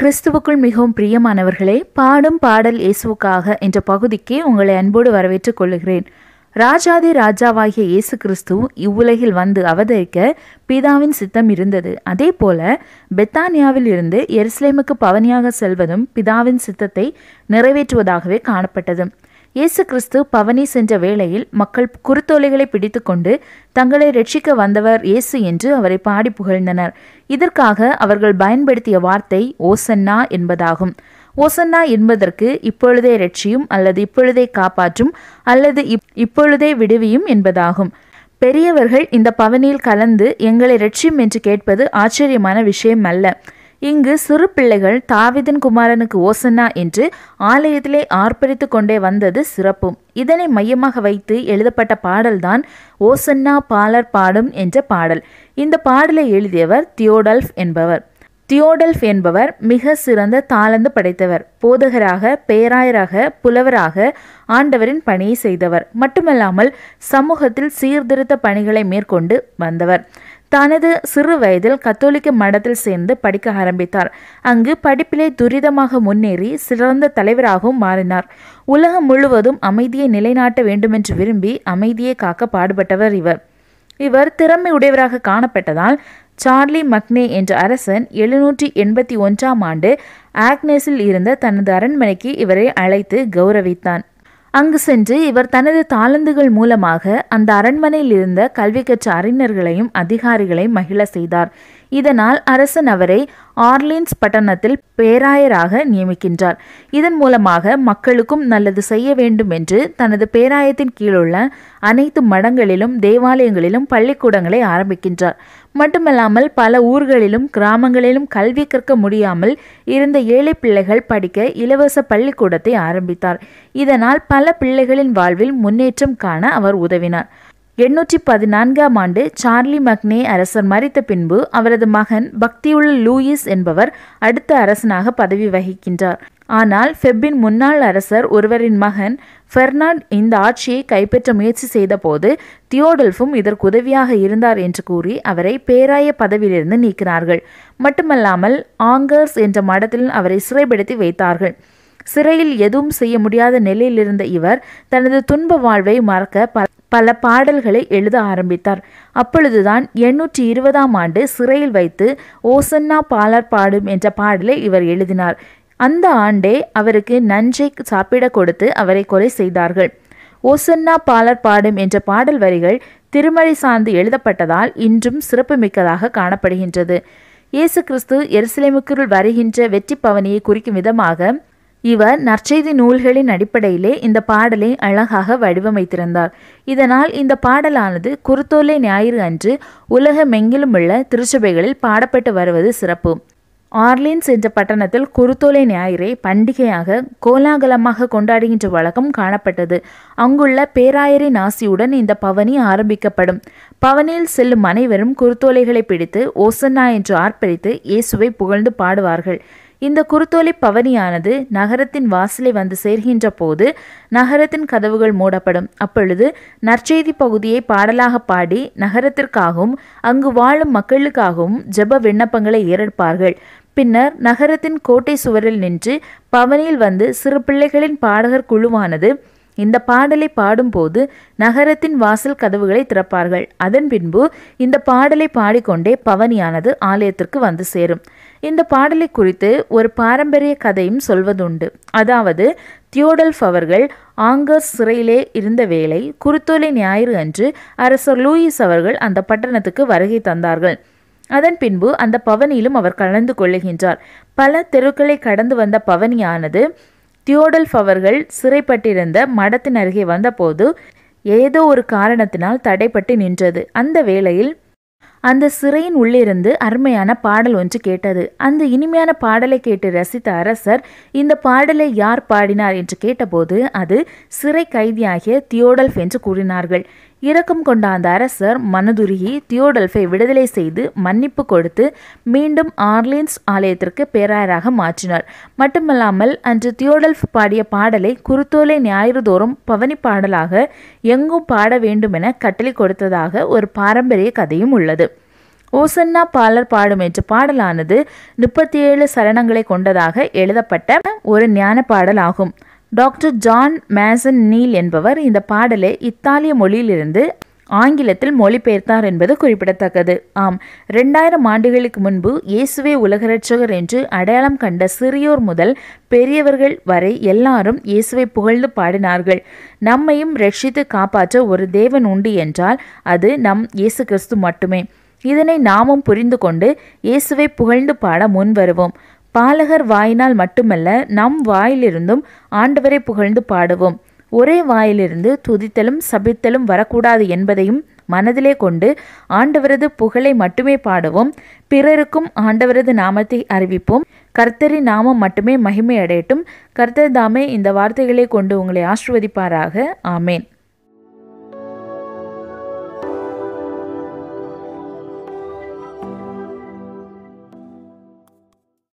கிறிஸ்துவுக்குள் மிகவும் பிரியமானவர்களே பாடும் பாடல் இயேசுவுக்காக என்ற பகுதிக்கு உங்களை அன்போடு வரவேற்றுக் கொள்கிறேன் ராஜாதி ராஜாவாகிய இயேசு கிறிஸ்து இவ்வுலகில் வந்து அவதரிக்க பிதாவின் சித்தம் இருந்தது அதே போல பெத்தானியாவில் இருந்து எருசலேமுக்கு பவனியாக செல்வதும் பிதாவின் சித்தத்தை நிறைவேற்றுவதாகவே காணப்பட்டது இயேசு கிறிஸ்து பவனி சென்ற வேளையில் மக்கள் குருத்தோலைகளை பிடித்துக்கொண்டு தங்களை ரட்சிக்க வந்தவர் இயேசு என்று அவரை பாடி புகழ்ந்தனர் இதற்காக அவர்கள் பயன்படுத்திய வார்த்தை ஓசன்னா என்பதாகும் ஓசன்னா என்பதற்கு இப்பொழுதே ரட்சியும் அல்லது இப்பொழுதே காப்பாற்றும் அல்லது இப்- இப்பொழுதே விடுவியும் என்பதாகும் பெரியவர்கள் இந்த பவனியில் கலந்து எங்களை ரட்சியும் என்று கேட்பது ஆச்சரியமான விஷயம் அல்ல இங்கு சிறு பிள்ளைகள் தாவிதன் குமாரனுக்கு ஓசன்னா என்று ஆலயத்திலே ஆர்ப்பரித்து கொண்டே வந்தது சிறப்பும் இதனை மையமாக வைத்து எழுதப்பட்ட பாடல்தான் ஓசன்னா பாலர் பாடும் என்ற பாடல் இந்த பாடலை எழுதியவர் தியோடல்ஃப் என்பவர் தியோடல்ஃப் என்பவர் மிக சிறந்த தாளந்து படைத்தவர் போதகராக பேராயராக புலவராக ஆண்டவரின் பணியை செய்தவர் மட்டுமல்லாமல் சமூகத்தில் சீர்திருத்த பணிகளை மேற்கொண்டு வந்தவர் தனது சிறு வயதில் கத்தோலிக்க மடத்தில் சேர்ந்து படிக்க ஆரம்பித்தார் அங்கு படிப்பிலே துரிதமாக முன்னேறி சிறந்த தலைவராகவும் மாறினார் உலகம் முழுவதும் அமைதியை நிலைநாட்ட வேண்டுமென்று விரும்பி அமைதியை காக்க பாடுபட்டவர் இவர் இவர் திறமை உடையவராக காணப்பட்டதால் சார்லி மக்னே என்ற அரசன் எழுநூற்றி எண்பத்தி ஒன்றாம் ஆண்டு ஆக்னேஸில் இருந்த தனது அரண்மனைக்கு இவரை அழைத்து கௌரவித்தான் அங்கு சென்று இவர் தனது தாளந்துகள் மூலமாக அந்த அரண்மனையில் இருந்த கல்வி கற்ற அறிஞர்களையும் அதிகாரிகளையும் மகிழ செய்தார் இதனால் அரசன் அவரை ஆர்லின்ஸ் பட்டணத்தில் பேராயராக நியமிக்கின்றார் இதன் மூலமாக மக்களுக்கும் நல்லது செய்ய வேண்டும் என்று தனது பேராயத்தின் கீழுள்ள அனைத்து மடங்களிலும் தேவாலயங்களிலும் பள்ளிக்கூடங்களை ஆரம்பிக்கின்றார் மட்டுமல்லாமல் பல ஊர்களிலும் கிராமங்களிலும் கல்வி கற்க முடியாமல் இருந்த ஏழை பிள்ளைகள் படிக்க இலவச பள்ளிக்கூடத்தை ஆரம்பித்தார் இதனால் பல பிள்ளைகளின் வாழ்வில் முன்னேற்றம் காண அவர் உதவினார் எண்ணூற்றி பதினான்காம் ஆண்டு சார்லி மக்னே அரசர் மறித்த பின்பு அவரது மகன் பக்தியுள்ள லூயிஸ் என்பவர் அடுத்த அரசனாக பதவி வகிக்கின்றார் ஆனால் ஃபெப்பின் முன்னாள் அரசர் ஒருவரின் மகன் பெர்னாண்ட் இந்த ஆட்சியை கைப்பற்ற முயற்சி செய்தபோது தியோடல்ஃபும் இதற்கு உதவியாக இருந்தார் என்று கூறி அவரை பேராய பதவியிலிருந்து நீக்கினார்கள் மட்டுமல்லாமல் ஆங்கர்ஸ் என்ற மடத்தில் அவரை சிறைப்படுத்தி வைத்தார்கள் சிறையில் எதுவும் செய்ய முடியாத நிலையில் இருந்த இவர் தனது துன்ப வாழ்வை மறக்க பல பல பாடல்களை எழுத ஆரம்பித்தார் அப்பொழுதுதான் எண்ணூற்றி இருபதாம் ஆண்டு சிறையில் வைத்து ஓசன்னா பாலர் பாடும் என்ற பாடலை இவர் எழுதினார் அந்த ஆண்டே அவருக்கு நஞ்சை சாப்பிட கொடுத்து அவரை கொலை செய்தார்கள் ஓசன்னா பாலர் பாடும் என்ற பாடல் வரிகள் திருமறை சார்ந்து எழுதப்பட்டதால் இன்றும் சிறப்புமிக்கதாக காணப்படுகின்றது இயேசு கிறிஸ்து எருசலேமுக்குள் வருகின்ற வெற்றி பவனியை குறிக்கும் விதமாக இவர் நற்செய்தி நூல்களின் அடிப்படையிலே இந்த பாடலை அழகாக வடிவமைத்திருந்தார் இதனால் இந்த பாடலானது குருத்தோலை ஞாயிறு அன்று உலகமெங்கிலும் உள்ள திருச்சபைகளில் பாடப்பட்டு வருவது சிறப்பு ஆர்லின்ஸ் என்ற பட்டணத்தில் குருத்தோலை ஞாயிறை பண்டிகையாக கோலாகலமாக கொண்டாடுகின்ற வழக்கம் காணப்பட்டது அங்குள்ள பேராயரின் ஆசியுடன் இந்த பவனி ஆரம்பிக்கப்படும் பவனியில் செல்லும் அனைவரும் குருத்தோலைகளை பிடித்து ஓசன்னா என்று ஆர்ப்பரித்து இயேசுவை புகழ்ந்து பாடுவார்கள் இந்த குருத்தோலை பவனியானது நகரத்தின் வாசலை வந்து சேர்கின்ற போது நகரத்தின் கதவுகள் மூடப்படும் அப்பொழுது நற்செய்தி பகுதியை பாடலாக பாடி நகரத்திற்காகவும் அங்கு வாழும் மக்களுக்காகவும் ஜெப விண்ணப்பங்களை ஏறெடுப்பார்கள் பின்னர் நகரத்தின் கோட்டை சுவரில் நின்று பவனியில் வந்து சிறு பிள்ளைகளின் பாடகர் குழுவானது இந்த பாடலை பாடும்போது நகரத்தின் வாசல் கதவுகளை திறப்பார்கள் அதன் பின்பு இந்த பாடலை பாடிக்கொண்டே பவனியானது ஆலயத்திற்கு வந்து சேரும் இந்த பாடலை குறித்து ஒரு பாரம்பரிய கதையும் சொல்வதுண்டு அதாவது தியோடல்ஃப் அவர்கள் ஆங்கர்ஸ் சிறையிலே இருந்த வேளை குருத்தோலை ஞாயிறு அன்று அரசர் லூயிஸ் அவர்கள் அந்த பட்டணத்துக்கு வருகை தந்தார்கள் அதன் பின்பு அந்த பவனியிலும் அவர் கலந்து கொள்ளுகின்றார் பல தெருக்களை கடந்து வந்த பவனியானது தியோடல்ஃப் அவர்கள் சிறைப்பட்டிருந்த மடத்தின் அருகே வந்தபோது ஏதோ ஒரு காரணத்தினால் தடைப்பட்டு நின்றது அந்த வேளையில் அந்த சிறையின் உள்ளிருந்து அருமையான பாடல் ஒன்று கேட்டது அந்த இனிமையான பாடலை கேட்டு ரசித்த அரசர் இந்த பாடலை யார் பாடினார் என்று கேட்டபோது அது சிறை கைதியாகிய தியோடல்ஃப் என்று கூறினார்கள் இரக்கம் கொண்ட அந்த அரசர் மனதுருகி தியோடல்ஃபை விடுதலை செய்து மன்னிப்பு கொடுத்து மீண்டும் ஆர்லின்ஸ் ஆலயத்திற்கு பேராயராக மாற்றினார் மட்டுமல்லாமல் அன்று தியோடல்ஃப் பாடிய பாடலை குருத்தோலை ஞாயிறு தோறும் பவனி பாடலாக எங்கும் பாட வேண்டுமென கட்டளை கொடுத்ததாக ஒரு பாரம்பரிய கதையும் உள்ளது ஓசன்னா பாலர் பாடும் என்ற பாடலானது முப்பத்தி ஏழு சரணங்களை கொண்டதாக எழுதப்பட்ட ஒரு ஞான பாடல் ஆகும் டாக்டர் ஜான் மேசன் நீல் என்பவர் இந்த பாடலை இத்தாலிய மொழியிலிருந்து ஆங்கிலத்தில் மொழிபெயர்த்தார் என்பது குறிப்பிடத்தக்கது ஆம் ரெண்டாயிரம் ஆண்டுகளுக்கு முன்பு இயேசுவே உலகரட்சகர் என்று அடையாளம் கண்ட சிறியோர் முதல் பெரியவர்கள் வரை எல்லாரும் இயேசுவை புகழ்ந்து பாடினார்கள் நம்மையும் ரட்சித்து காப்பாற்ற ஒரு தேவன் உண்டு என்றால் அது நம் இயேசு கிறிஸ்து மட்டுமே இதனை நாமும் புரிந்து கொண்டு இயேசுவை புகழ்ந்து பாட முன்வருவோம் பாலகர் வாயினால் மட்டுமல்ல நம் வாயிலிருந்தும் ஆண்டவரை புகழ்ந்து பாடுவோம் ஒரே வாயிலிருந்து துதித்தலும் சபித்தலும் வரக்கூடாது என்பதையும் மனதிலே கொண்டு ஆண்டவரது புகழை மட்டுமே பாடுவோம் பிறருக்கும் ஆண்டவரது நாமத்தை அறிவிப்போம் கர்த்தரின் நாமம் மட்டுமே மகிமை அடையட்டும் கர்த்தர் தாமே இந்த வார்த்தைகளை கொண்டு உங்களை ஆசிர்வதிப்பாராக ஆமேன்